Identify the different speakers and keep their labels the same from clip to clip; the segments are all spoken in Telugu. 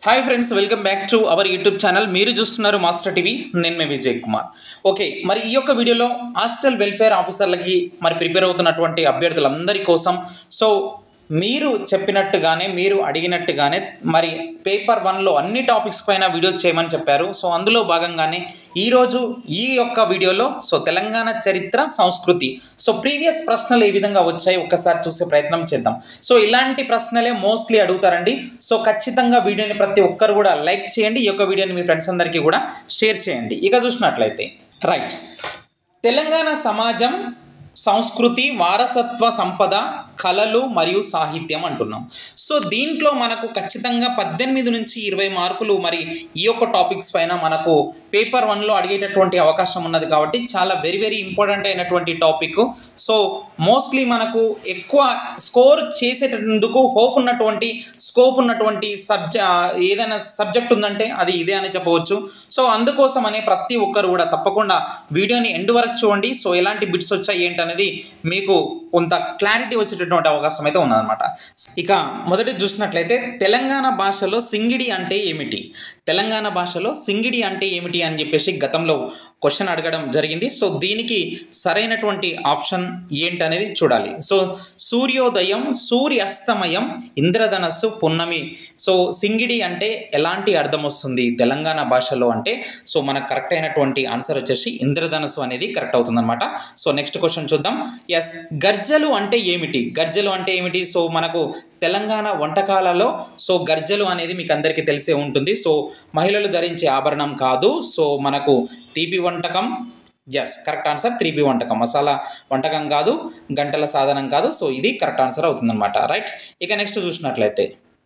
Speaker 1: hi friends welcome back to our YouTube channel మీరు చూస్తున్నారు మాస్టర్ టీవీ నేను మే విజయ్ కుమార్ ఓకే మరి ఈ యొక్క వీడియోలో హాస్టల్ వెల్ఫేర్ ఆఫీసర్లకి మరి ప్రిపేర్ అవుతున్నటువంటి అభ్యర్థులందరి కోసం సో మీరు చెప్పినట్టుగానే మీరు అడిగినట్టుగానే మరి పేపర్ వన్లో అన్ని టాపిక్స్ పైన వీడియోస్ చేయమని చెప్పారు సో అందులో భాగంగానే ఈరోజు ఈ యొక్క వీడియోలో సో తెలంగాణ చరిత్ర సంస్కృతి సో ప్రీవియస్ ప్రశ్నలు ఏ విధంగా వచ్చాయి ఒక్కసారి చూసే ప్రయత్నం చేద్దాం సో ఇలాంటి ప్రశ్నలే మోస్ట్లీ అడుగుతారండి సో ఖచ్చితంగా వీడియోని ప్రతి ఒక్కరు కూడా లైక్ చేయండి ఈ యొక్క వీడియోని మీ ఫ్రెండ్స్ అందరికీ కూడా షేర్ చేయండి ఇక చూసినట్లయితే రైట్ తెలంగాణ సమాజం సంస్కృతి వారసత్వ సంపద కళలు మరియు సాహిత్యం అంటున్నాం సో దీంట్లో మనకు ఖచ్చితంగా పద్దెనిమిది నుంచి ఇరవై మార్కులు మరి ఈ యొక్క టాపిక్స్ పైన మనకు పేపర్ వన్లో అడిగేటటువంటి అవకాశం ఉన్నది కాబట్టి చాలా వెరీ వెరీ ఇంపార్టెంట్ అయినటువంటి టాపిక్ సో మోస్ట్లీ మనకు ఎక్కువ స్కోర్ చేసేటందుకు హోప్ ఉన్నటువంటి స్కోప్ ఉన్నటువంటి సబ్జ ఏదైనా సబ్జెక్ట్ ఉందంటే అది ఇదే అని చెప్పవచ్చు సో అందుకోసమనే ప్రతి ఒక్కరు కూడా తప్పకుండా వీడియోని ఎండ్ వరకు చూడండి సో ఎలాంటి బిట్స్ వచ్చాయి ఏంటనేది మీకు కొంత క్లారిటీ వచ్చేటటువంటి అవకాశం అయితే ఉన్నదన్నమాట ఇక మొదటి చూసినట్లయితే తెలంగాణ భాషలో సింగిడి అంటే ఏమిటి తెలంగాణ భాషలో సింగిడి అంటే ఏమిటి అని చెప్పేసి గతంలో క్వశ్చన్ అడగడం జరిగింది సో దీనికి సరైనటువంటి ఆప్షన్ ఏంటనేది చూడాలి సో సూర్యోదయం సూర్యాస్తమయం ఇంద్రధనస్సు పున్నమి సో సింగిడి అంటే ఎలాంటి అర్థం వస్తుంది తెలంగాణ భాషలో అంటే సో మనకు కరెక్ట్ అయినటువంటి ఆన్సర్ వచ్చేసి ఇంద్రధనస్సు అనేది కరెక్ట్ అవుతుందన్నమాట సో నెక్స్ట్ క్వశ్చన్ చూద్దాం ఎస్ గర్జలు అంటే ఏమిటి గర్జలు అంటే ఏమిటి సో మనకు తెలంగాణ వంటకాలలో సో గర్జలు అనేది మీకు అందరికీ తెలిసే ఉంటుంది సో మహిళలు ధరించే ఆభరణం కాదు సో మనకు తీపి వంటకం ఎస్ కరెక్ట్ ఆన్సర్ త్రీపీ వంటకం మసాలా వంటకం కాదు గంటల సాధనం కాదు సో ఇది కరెక్ట్ ఆన్సర్ అవుతుందన్నమాట రైట్ ఇక నెక్స్ట్ చూసినట్లయితే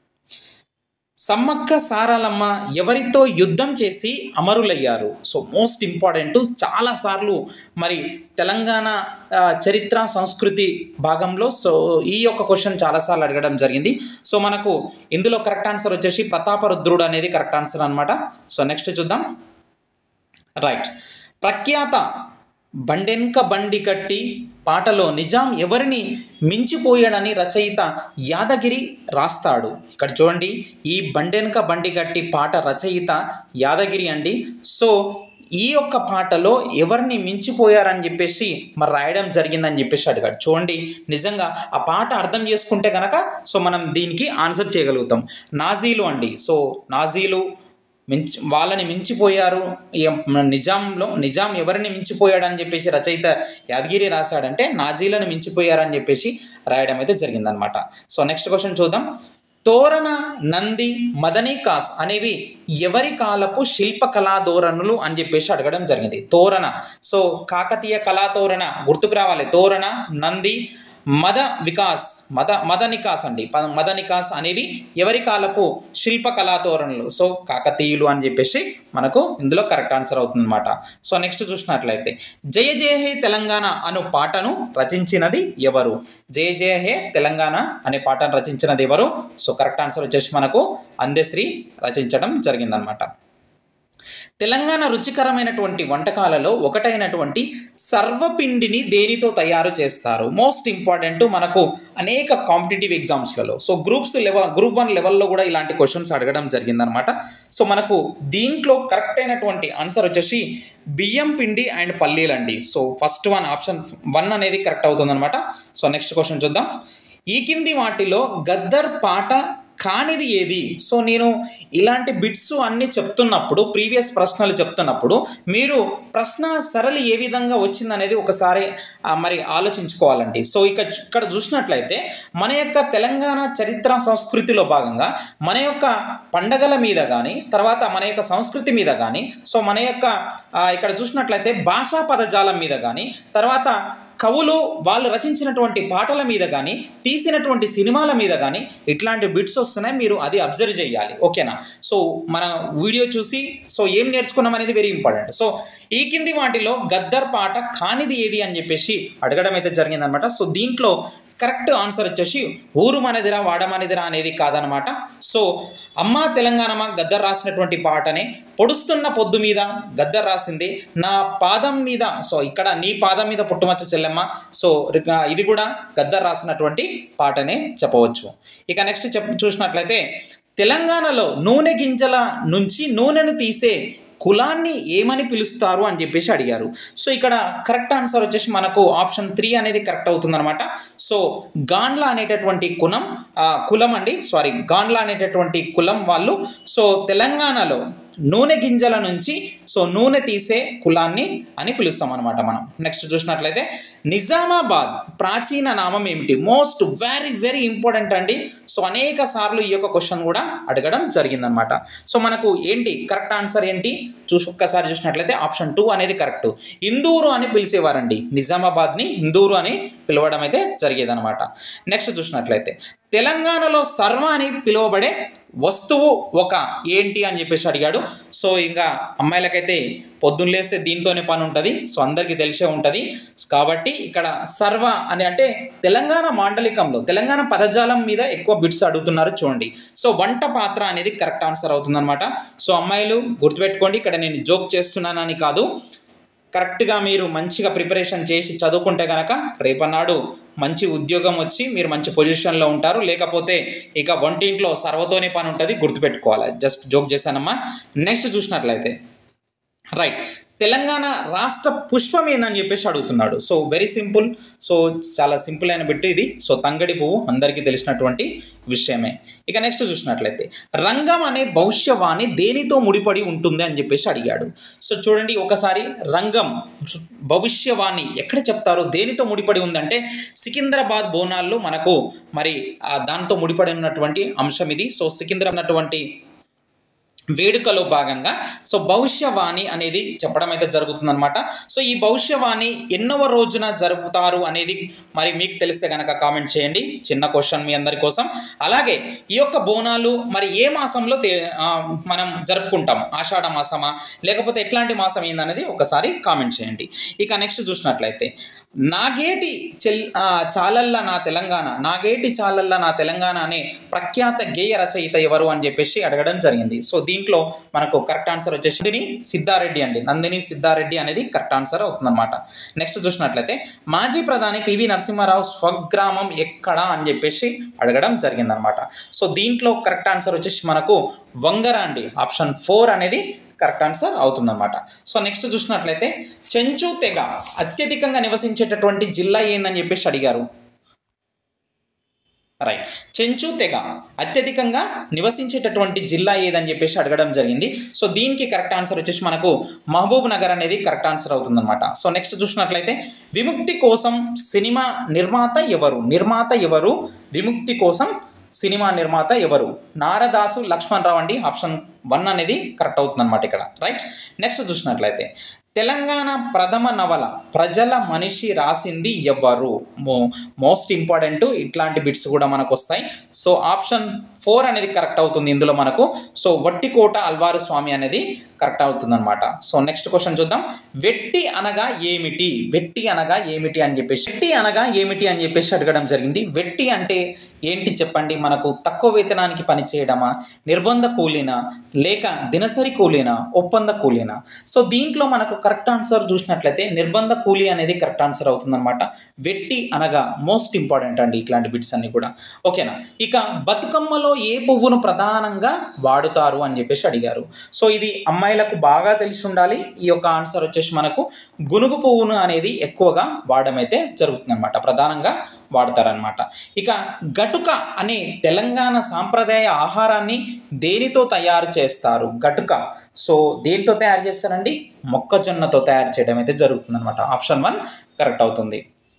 Speaker 1: సమ్మక్క సారాలమ్మ ఎవరితో యుద్ధం చేసి అమరులయ్యారు సో మోస్ట్ ఇంపార్టెంట్ చాలాసార్లు మరి తెలంగాణ ఆ, చరిత్ర సంస్కృతి భాగంలో సో ఈ యొక్క క్వశ్చన్ చాలాసార్లు అడగడం జరిగింది సో మనకు ఇందులో కరెక్ట్ ఆన్సర్ వచ్చేసి ప్రతాపరుద్రుడు అనేది కరెక్ట్ ఆన్సర్ అనమాట సో నెక్స్ట్ చూద్దాం రైట్ ప్రఖ్యాత బండెన్క బండి కట్టి పాటలో నిజాం ఎవరిని మించిపోయాడని రచయిత యాదగిరి రాస్తాడు ఇక్కడ చూడండి ఈ బండెన్క బండి కట్టి పాట రచయిత యాదగిరి అండి సో ఈ యొక్క పాటలో ఎవరిని మించిపోయారని చెప్పేసి మరి రాయడం జరిగిందని చెప్పేసి అడిగాడు చూడండి నిజంగా ఆ పాట అర్థం చేసుకుంటే కనుక సో మనం దీనికి ఆన్సర్ చేయగలుగుతాం నాజీలు అండి సో నాజీలు మించి వాళ్ళని మించిపోయారు ఎం- నిజాంలో నిజాం ఎవరిని మించిపోయాడని చెప్పేసి రచయిత యాదగిరి రాశాడంటే నాజీలను మించిపోయారని చెప్పేసి రాయడం అయితే జరిగిందనమాట సో నెక్స్ట్ క్వశ్చన్ చూద్దాం తోరణ నంది మదనీ కాస్ అనేవి ఎవరి కాలపు శిల్ప కళా ధోరణులు అని చెప్పేసి అడగడం జరిగింది తోరణ సో కాకతీయ కళా తోరణ గుర్తుకు రావాలి తోరణ నంది మద వికాస్ మద మద నికాస్ అండి ప- మద నికాస్ అనేవి ఎవరి కాలపు శిల్ప కళాతోరణలు సో కాకతీయులు అని చెప్పేసి మనకు ఇందులో కరెక్ట్ ఆన్సర్ అవుతుందన్నమాట సో నెక్స్ట్ చూసినట్లయితే జయ జయ హే తెలంగాణ అను పాటను రచించినది ఎవరు జయ జయ హే తెలంగాణ అనే పాటను రచించినది ఎవరు సో కరెక్ట్ ఆన్సర్ వచ్చేసి మనకు అందశ్రీ రచించడం జరిగిందనమాట తెలంగాణ రుచికరమైనటువంటి వంటకాలలో ఒకటైనటువంటి సర్వపిండిని దేనితో తయారు చేస్తారు మోస్ట్ ఇంపార్టెంట్ మనకు అనేక కాంపిటేటివ్ ఎగ్జామ్స్లలో so groups level group one లెవెల్లో కూడా ఇలాంటి క్వశ్చన్స్ అడగడం జరిగిందనమాట సో మనకు దీంట్లో కరెక్ట్ అయినటువంటి ఆన్సర్ వచ్చేసి బియ్యం పిండి అండ్ పల్లీలు అండి so first one option one అనేది కరెక్ట్ అవుతుందన్నమాట సో నెక్స్ట్ క్వశ్చన్ చూద్దాం ఈ కింది వాటిలో గద్దర్ పాట కానిది ఏది సో నేను ఇలాంటి బిట్స్ అన్నీ చెప్తున్నప్పుడు ప్రీవియస్ ప్రశ్నలు చెప్తున్నప్పుడు మీరు ప్రశ్న సరళి ఏ విధంగా వచ్చిందనేది ఒకసారి ఆ, మరి ఆలోచించుకోవాలండి సో ఇక ఇక్కడ చూసినట్లయితే మన యొక్క తెలంగాణ చరిత్ర సంస్కృతిలో భాగంగా మన యొక్క పండగల మీద కానీ తర్వాత మన యొక్క సంస్కృతి మీద కానీ సో మన యొక్క ఆ, ఇక్కడ చూసినట్లయితే భాషా పదజాలం మీద కానీ తర్వాత కవులు వాళ్ళు రచించినటువంటి పాటల మీద కానీ తీసినటువంటి సినిమాల మీద కానీ ఇట్లాంటి బిట్స్ వస్తున్నాయి మీరు అది అబ్జర్వ్ చేయాలి ఓకేనా సో మన వీడియో చూసి సో ఏం నేర్చుకున్నాం అనేది వెరీ ఇంపార్టెంట్ సో ఈ కింది వాటిలో గద్దర్ పాట కానిది ఏది అని చెప్పేసి అడగడం అయితే జరిగిందనమాట సో దీంట్లో కరెక్ట్ ఆన్సర్ వచ్చేసి ఊరు మనదిరా వాడమనిదిరా అనేది కాదనమాట సో అమ్మ తెలంగాణమా గద్దర్ రాసినటువంటి పాటనే పొడుస్తున్న పొద్దు మీద గద్దర్ రాసింది నా పాదం మీద సో ఇక్కడ నీ పాదం మీద పుట్టుమచ్చ చెల్లెమ్మ సో రి- ఇది కూడా గద్దర్ రాసినటువంటి పాటనే చెప్పవచ్చు ఇక నెక్స్ట్ చెప్ చూసినట్లయితే తెలంగాణలో నూనె గింజల నుంచి నూనెను తీసే కులాన్ని ఏమని పిలుస్తారు అని చెప్పేసి అడిగారు సో ఇక్కడ కరెక్ట్ ఆన్సర్ వచ్చేసి మనకు ఆప్షన్ త్రీ అనేది కరెక్ట్ అవుతుందన్నమాట సో గాండ్ల అనేటటువంటి కులం ఆ, కులం అండి సారీ గాండ్ల అనేటటువంటి కులం వాళ్ళు సో తెలంగాణలో నూనె గింజల నుంచి సో నూనె తీసే కులాన్ని అని పిలుస్తాం అనమాట మనం నెక్స్ట్ చూసినట్లయితే నిజామాబాద్ ప్రాచీన నామం ఏమిటి మోస్ట్ వెరీ వెరీ ఇంపార్టెంట్ అండి సో అనేక సార్లు ఈ యొక్క క్వశ్చన్ కూడా అడగడం జరిగిందనమాట సో మనకు ఏంటి కరెక్ట్ ఆన్సర్ ఏంటి చూసి ఒక్కసారి చూసినట్లయితే ఆప్షన్ టూ అనేది కరెక్ట్ ఇందూరు అని పిలిచేవారండి నిజామాబాద్ని ఇందూరు అని పిలవడం అయితే జరిగేదనమాట నెక్స్ట్ చూసినట్లయితే తెలంగాణలో సర్వ అని పిలువబడే వస్తువు ఒక ఏంటి అని చెప్పేసి అడిగాడు సో ఇంకా అమ్మాయిలకైతే పొద్దున్న లేస్తే దీంతోనే పని ఉంటుంది సో అందరికీ తెలిసే ఉంటుంది కాబట్టి ఇక్కడ సర్వ అని అంటే తెలంగాణ మాండలికంలో తెలంగాణ పదజాలం మీద ఎక్కువ బిట్స్ అడుగుతున్నారు చూడండి సో వంట పాత్ర అనేది కరెక్ట్ ఆన్సర్ అవుతుందన్నమాట సో అమ్మాయిలు గుర్తుపెట్టుకోండి ఇక్కడ నేను జోక్ చేస్తున్నానని కాదు కరెక్ట్గా మీరు మంచిగా ప్రిపరేషన్ చేసి చదువుకుంటే కనుక రేపన్నాడు మంచి ఉద్యోగం వచ్చి మీరు మంచి పొజిషన్లో ఉంటారు లేకపోతే ఇక వంటింట్లో సర్వతోనే పని ఉంటుంది గుర్తుపెట్టుకోవాలి జస్ట్ జోక్ చేశానమ్మా నెక్స్ట్ చూసినట్లయితే రైట్ తెలంగాణ రాష్ట్ర పుష్పం ఏందని చెప్పేసి అడుగుతున్నాడు సో వెరీ సింపుల్ సో చాలా సింపుల్ అయిన బిట్టు ఇది సో తంగడి పువ్వు అందరికీ తెలిసినటువంటి విషయమే ఇక నెక్స్ట్ చూసినట్లయితే రంగం అనే భవిష్యవాణి దేనితో ముడిపడి ఉంటుంది అని చెప్పేసి అడిగాడు సో చూడండి ఒకసారి రంగం భవిష్యవాణి ఎక్కడ చెప్తారు దేనితో ముడిపడి ఉందంటే సికింద్రాబాద్ బోనాల్లో మనకు మరి ఆ దాంతో ముడిపడి ఉన్నటువంటి అంశం ఇది సో సికింద్రా ఉన్నటువంటి వేడుకలో భాగంగా సో భవిష్యవాణి అనేది చెప్పడం అయితే జరుగుతుందన్నమాట సో ఈ భవిష్యవాణి ఎన్నవ రోజున జరుపుతారు అనేది మరి మీకు తెలిస్తే కనుక కామెంట్ చేయండి చిన్న క్వశ్చన్ మీ అందరి కోసం అలాగే ఈ యొక్క బోనాలు మరి ఏ మాసంలో తే- ఆ, మనం జరుపుకుంటాం ఆషాఢ మాసమా లేకపోతే ఎట్లాంటి మాసం ఏందనేది ఒకసారి కామెంట్ చేయండి ఇక నెక్స్ట్ చూసినట్లయితే నాగేటి చెల్ ఆ, చాలల్ల నా తెలంగాణ నాగేటి చాలల్ల నా తెలంగాణ అనే ప్రఖ్యాత గేయ రచయిత ఎవరు అని చెప్పేసి అడగడం జరిగింది సో దీంట్లో మనకు కరెక్ట్ ఆన్సర్ వచ్చేసి నందిని సిద్ధారెడ్డి అండి నందిని సిద్ధారెడ్డి అనేది కరెక్ట్ ఆన్సర్ అవుతుందన్నమాట నెక్స్ట్ చూసినట్లయితే మాజీ ప్రధాని పివి నరసింహారావు స్వగ్రామం ఎక్కడ అని చెప్పేసి అడగడం జరిగిందనమాట సో దీంట్లో కరెక్ట్ ఆన్సర్ వచ్చేసి మనకు వంగర అండి ఆప్షన్ ఫోర్ అనేది కరెక్ట్ ఆన్సర్ అవుతుందన్నమాట సో నెక్స్ట్ చూసినట్లయితే చెంచు తెగ అత్యధికంగా నివసించేటటువంటి జిల్లా ఏందని చెప్పేసి అడిగారు రైట్ చెంచు తెగ అత్యధికంగా నివసించేటటువంటి జిల్లా ఏదని చెప్పేసి అడగడం జరిగింది సో దీనికి కరెక్ట్ ఆన్సర్ వచ్చేసి మనకు మహబూబ్ నగర్ అనేది కరెక్ట్ ఆన్సర్ అవుతుందన్నమాట సో నెక్స్ట్ చూసినట్లయితే విముక్తి కోసం సినిమా నిర్మాత ఎవరు నిర్మాత ఎవరు విముక్తి కోసం సినిమా నిర్మాత ఎవరు నారదాసు లక్ష్మణ్ రావు అండి ఆప్షన్ వన్ అనేది కరెక్ట్ అవుతుందన్నమాట ఇక్కడ రైట్ నెక్స్ట్ చూసినట్లయితే తెలంగాణ ప్రథమ నవల ప్రజల మనిషి రాసింది ఎవరు మో మోస్ట్ ఇంపార్టెంట్ ఇట్లాంటి బిట్స్ కూడా మనకు వస్తాయి సో ఆప్షన్ ఫోర్ అనేది కరెక్ట్ అవుతుంది ఇందులో మనకు సో వట్టికోట అల్వారు స్వామి అనేది కరెక్ట్ అవుతుంది అనమాట సో నెక్స్ట్ క్వశ్చన్ చూద్దాం వెట్టి అనగా ఏమిటి వెట్టి అనగా ఏమిటి అని చెప్పేసి వెట్టి అనగా ఏమిటి అని చెప్పేసి అడగడం జరిగింది వెట్టి అంటే ఏంటి చెప్పండి మనకు తక్కువ వేతనానికి పని చేయడమా నిర్బంధ కూలీనా లేక దినసరి కూలీనా ఒప్పంద కూలీనా సో దీంట్లో మనకు కరెక్ట్ ఆన్సర్ చూసినట్లయితే నిర్బంధ కూలీ అనేది కరెక్ట్ ఆన్సర్ అవుతుందన్నమాట వెట్టి అనగా మోస్ట్ ఇంపార్టెంట్ అండి ఇట్లాంటి బిట్స్ అన్ని కూడా ఓకేనా ఇక బతుకమ్మలో ఏ పువ్వును ప్రధానంగా వాడుతారు అని చెప్పేసి అడిగారు సో ఇది అమ్మాయిలకు బాగా తెలిసి ఉండాలి ఈ యొక్క ఆన్సర్ వచ్చేసి మనకు గునుగు పువ్వును అనేది ఎక్కువగా వాడడం అయితే జరుగుతుందన్నమాట ప్రధానంగా వాడతారనమాట ఇక గటుక అనే తెలంగాణ సాంప్రదాయ ఆహారాన్ని దేనితో తయారు చేస్తారు గటుక సో దేనితో తయారు చేస్తారండి మొక్కజొన్నతో తయారు చేయడం అయితే జరుగుతుందన్నమాట ఆప్షన్ వన్ కరెక్ట్ అవుతుంది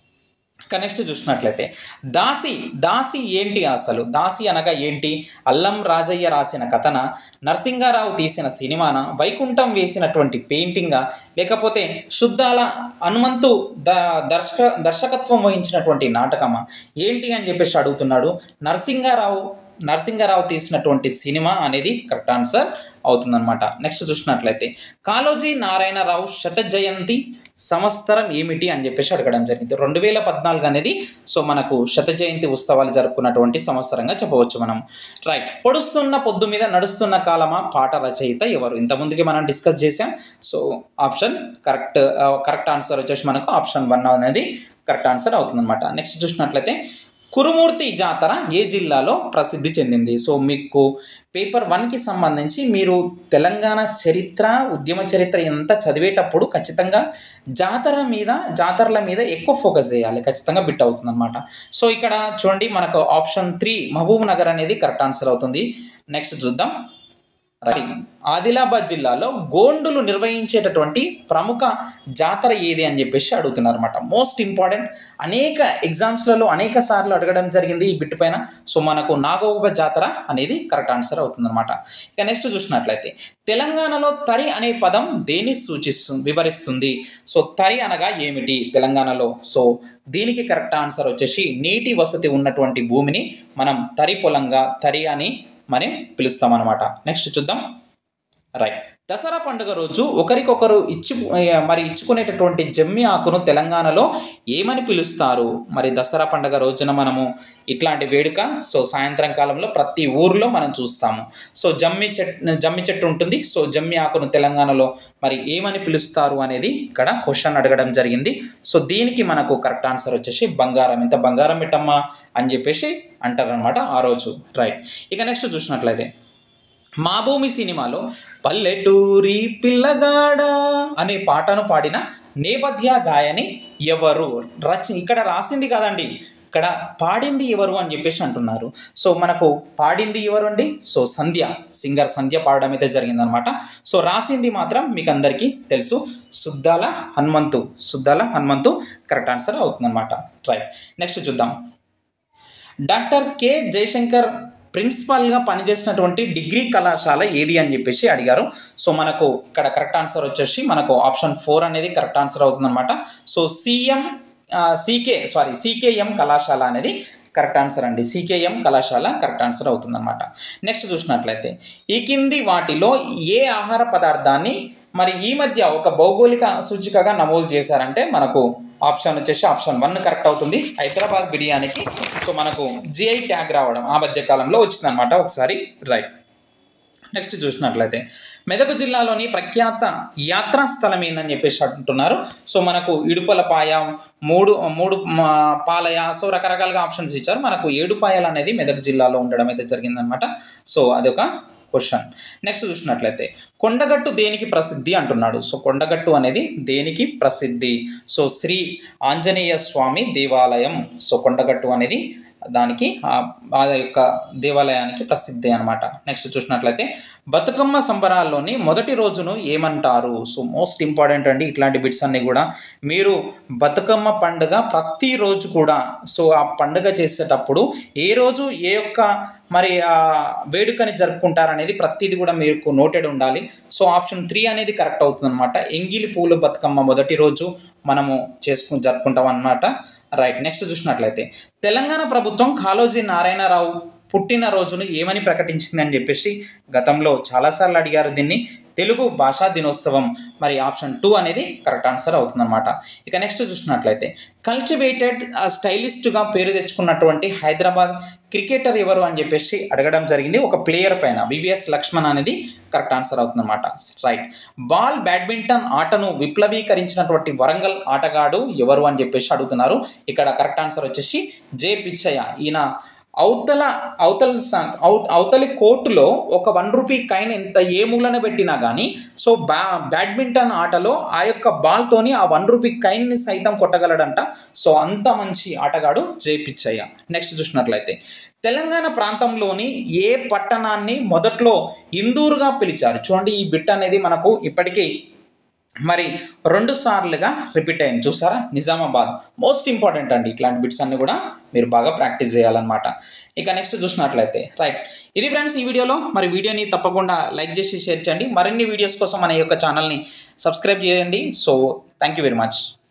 Speaker 1: ఇక నెక్స్ట్ చూసినట్లయితే దాసి దాసి ఏంటి అసలు దాసి అనగా ఏంటి అల్లం రాజయ్య రాసిన కథన నరసింగారావు తీసిన సినిమాన వైకుంఠం వేసినటువంటి పెయింటింగా లేకపోతే శుద్ధాల హనుమంతు ద దర్శక దర్శకత్వం వహించినటువంటి నాటకమా ఏంటి అని చెప్పేసి అడుగుతున్నాడు నరసింగారావు నరసింగారావు తీసినటువంటి సినిమా అనేది కరెక్ట్ ఆన్సర్ అవుతుందన్నమాట నెక్స్ట్ చూసినట్లయితే కాళోజీ నారాయణరావు శత జయంతి సంవత్సరం ఏమిటి అని చెప్పేసి అడగడం జరిగింది రెండు వేల పద్నాలుగు అనేది సో మనకు శత జయంతి ఉత్సవాలు జరుపుకున్నటువంటి సంవత్సరంగా చెప్పవచ్చు మనం రైట్ పొడుస్తున్న పొద్దు మీద నడుస్తున్న కాలమా పాట రచయిత ఎవరు ఇంతకుముందుకి మనం డిస్కస్ చేసాం so option correct correct answer వచ్చేసి మనకు ఆప్షన్ వన్ అనేది కరెక్ట్ ఆన్సర్ అవుతుందన్నమాట నెక్స్ట్ చూసినట్లయితే కురుమూర్తి జాతర ఏ జిల్లాలో ప్రసిద్ధి చెందింది సో మీకు పేపర్ వన్కి సంబంధించి మీరు తెలంగాణ చరిత్ర ఉద్యమ చరిత్ర ఎంత చదివేటప్పుడు ఖచ్చితంగా జాతర మీద జాతరల మీద ఎక్కువ ఫోకస్ చేయాలి ఖచ్చితంగా బిట్ అవుతుంది అనమాట సో ఇక్కడ చూడండి మనకు ఆప్షన్ త్రీ మహబూబ్ నగర్ అనేది కరెక్ట్ ఆన్సర్ అవుతుంది నెక్స్ట్ చూద్దాం రైట్ ఆదిలాబాద్ జిల్లాలో గోండులు నిర్వహించేటటువంటి ప్రముఖ జాతర ఏది అని చెప్పేసి అడుగుతున్నారు అనమాట మోస్ట్ ఇంపార్టెంట్ అనేక ఎగ్జామ్స్లలో అనేక సార్లు అడగడం జరిగింది ఈ బిట్ పైన సో మనకు నాగోబ జాతర అనేది కరెక్ట్ ఆన్సర్ అవుతుంది అనమాట ఇక నెక్స్ట్ చూసినట్లయితే తెలంగాణలో తరి అనే పదం దేని సూచిస్తుంది వివరిస్తుంది సో తరి అనగా ఏమిటి తెలంగాణలో సో దీనికి కరెక్ట్ ఆన్సర్ వచ్చేసి నీటి వసతి ఉన్నటువంటి భూమిని మనం తరి పొలంగా తరి అని మరి పిలుస్తామన్నమాట నెక్స్ట్ చూద్దాం రైట్ దసరా పండుగ రోజు ఒకరికొకరు ఇచ్చి మరి ఇచ్చుకునేటటువంటి జమ్మి ఆకును తెలంగాణలో ఏమని పిలుస్తారు మరి దసరా పండుగ రోజున మనము ఇట్లాంటి వేడుక సో సాయంత్రం కాలంలో ప్రతి ఊర్లో మనం చూస్తాము సో జమ్మి చెట్టు జమ్మి చెట్టు ఉంటుంది సో జమ్మి ఆకును తెలంగాణలో మరి ఏమని పిలుస్తారు అనేది ఇక్కడ క్వశ్చన్ అడగడం జరిగింది సో దీనికి మనకు కరెక్ట్ ఆన్సర్ వచ్చేసి బంగారం ఇంత బంగారం పెట్టమ్మా అని చెప్పేసి అంటారనమాట ఆ రోజు రైట్ ఇక నెక్స్ట్ చూసినట్లయితే మా భూమి సినిమాలో పల్లెటూరి పిల్లగాడ అనే పాటను పాడిన నేపథ్య గాయని ఎవరు రచ ఇక్కడ రాసింది కదండి ఇక్కడ పాడింది ఎవరు అని చెప్పేసి అంటున్నారు సో మనకు పాడింది ఎవరు అండి సో సంధ్య సింగర్ సంధ్య పాడడం అయితే జరిగిందనమాట సో రాసింది మాత్రం మీకు అందరికీ తెలుసు సుద్దాల హనుమంతు సుద్దాల హనుమంతు కరెక్ట్ ఆన్సర్ అవుతుందన్నమాట రైట్ నెక్స్ట్ చూద్దాం డాక్టర్ కె జయశంకర్ ప్రిన్సిపాల్గా పనిచేసినటువంటి డిగ్రీ కళాశాల ఏది అని చెప్పేసి అడిగారు సో మనకు ఇక్కడ కరెక్ట్ ఆన్సర్ వచ్చేసి మనకు ఆప్షన్ ఫోర్ అనేది కరెక్ట్ ఆన్సర్ అవుతుందన్నమాట so CM CK sorry CKM కళాశాల అనేది కరెక్ట్ ఆన్సర్ అండి సీకేఎం కళాశాల కరెక్ట్ ఆన్సర్ అవుతుందన్నమాట నెక్స్ట్ చూసినట్లయితే ఈ కింది వాటిలో ఏ ఆహార పదార్థాన్ని మరి ఈ మధ్య ఒక భౌగోళిక సూచికగా నమోదు చేశారంటే మనకు ఆప్షన్ వచ్చేసి ఆప్షన్ వన్ కరెక్ట్ అవుతుంది హైదరాబాద్ బిర్యానీకి సో మనకు జిఐ ట్యాగ్ రావడం ఆ మధ్య కాలంలో వచ్చిందనమాట ఒకసారి రైట్ నెక్స్ట్ చూసినట్లయితే మెదక్ జిల్లాలోని ప్రఖ్యాత యాత్రా స్థలం ఏందని చెప్పేసి అంటున్నారు సో మనకు ఇడుపలపాయ మూడు మూడు మ, పాలయ సో రకరకాలుగా ఆప్షన్స్ ఇచ్చారు మనకు ఏడుపాయలు అనేది మెదక్ జిల్లాలో ఉండడం అయితే జరిగిందనమాట సో అదొక క్వశ్చన్ నెక్స్ట్ చూసినట్లయితే కొండగట్టు దేనికి ప్రసిద్ధి అంటున్నాడు సో కొండగట్టు అనేది దేనికి ప్రసిద్ధి సో శ్రీ ఆంజనేయ స్వామి దేవాలయం సో కొండగట్టు అనేది దానికి ఆ ఆ యొక్క దేవాలయానికి ప్రసిద్ధి అనమాట నెక్స్ట్ చూసినట్లయితే బతుకమ్మ సంబరాల్లోని మొదటి రోజును ఏమంటారు సో మోస్ట్ ఇంపార్టెంట్ అండి ఇట్లాంటి బిట్స్ అన్నీ కూడా మీరు బతుకమ్మ పండుగ ప్రతిరోజు కూడా సో ఆ పండుగ చేసేటప్పుడు ఏ రోజు ఏ యొక్క మరి ఆ వేడుకని జరుపుకుంటారనేది ప్రతిదీ కూడా మీకు నోటెడ్ ఉండాలి సో ఆప్షన్ త్రీ అనేది కరెక్ట్ అవుతుంది అనమాట ఎంగిలి పూలు బతుకమ్మ మొదటి రోజు మనము చేసుకుని జరుపుకుంటాం అన్నమాట రైట్ నెక్స్ట్ చూసినట్లయితే తెలంగాణ ప్రభుత్వం కాళోజీ నారాయణరావు పుట్టిన రోజును ఏమని ప్రకటించింది అని చెప్పేసి గతంలో చాలాసార్లు అడిగారు దీన్ని తెలుగు భాషా దినోత్సవం మరి ఆప్షన్ టూ అనేది కరెక్ట్ ఆన్సర్ అవుతుందన్నమాట ఇక నెక్స్ట్ చూసినట్లయితే కల్టివేటెడ్ స్టైలిస్ట్గా పేరు తెచ్చుకున్నటువంటి హైదరాబాద్ క్రికెటర్ ఎవరు అని చెప్పేసి అడగడం జరిగింది ఒక ప్లేయర్ పైన వివిఎస్ లక్ష్మణ్ అనేది కరెక్ట్ ఆన్సర్ అవుతుందన్నమాట రైట్ బాల్ బ్యాడ్మింటన్ ఆటను విప్లవీకరించినటువంటి వరంగల్ ఆటగాడు ఎవరు అని చెప్పేసి అడుగుతున్నారు ఇక్కడ కరెక్ట్ ఆన్సర్ వచ్చేసి జే పిచ్చయ్య ఈయన అవతల అవతల స- అవ- అవతలి కోర్టులో ఒక వన్ రూపీ కాయిన్ ఎంత ఏ మూలన పెట్టినా కానీ సో బ్యా బ్యాడ్మింటన్ ఆటలో ఆ యొక్క బాల్తోని ఆ వన్ రూపీ కాయిన్ని సైతం కొట్టగలడంట సో అంత మంచి ఆటగాడు జై పిచ్చయ్య నెక్స్ట్ చూసినట్లయితే తెలంగాణ ప్రాంతంలోని ఏ పట్టణాన్ని మొదట్లో ఇందూరుగా పిలిచారు చూడండి ఈ బిట్ అనేది మనకు ఇప్పటికీ మరి రెండు సార్లుగా రిపీట్ అయింది చూసారా నిజామాబాద్ మోస్ట్ ఇంపార్టెంట్ అండి ఇట్లాంటి బిట్స్ అన్ని కూడా మీరు బాగా ప్రాక్టీస్ చేయాలన్నమాట ఇక నెక్స్ట్ చూసినట్లయితే రైట్ ఇది ఫ్రెండ్స్ ఈ వీడియోలో మరి వీడియోని తప్పకుండా లైక్ చేసి షేర్ చేయండి మరిన్ని వీడియోస్ కోసం మన యొక్క ఛానల్ని సబ్స్క్రైబ్ చేయండి so thank you very much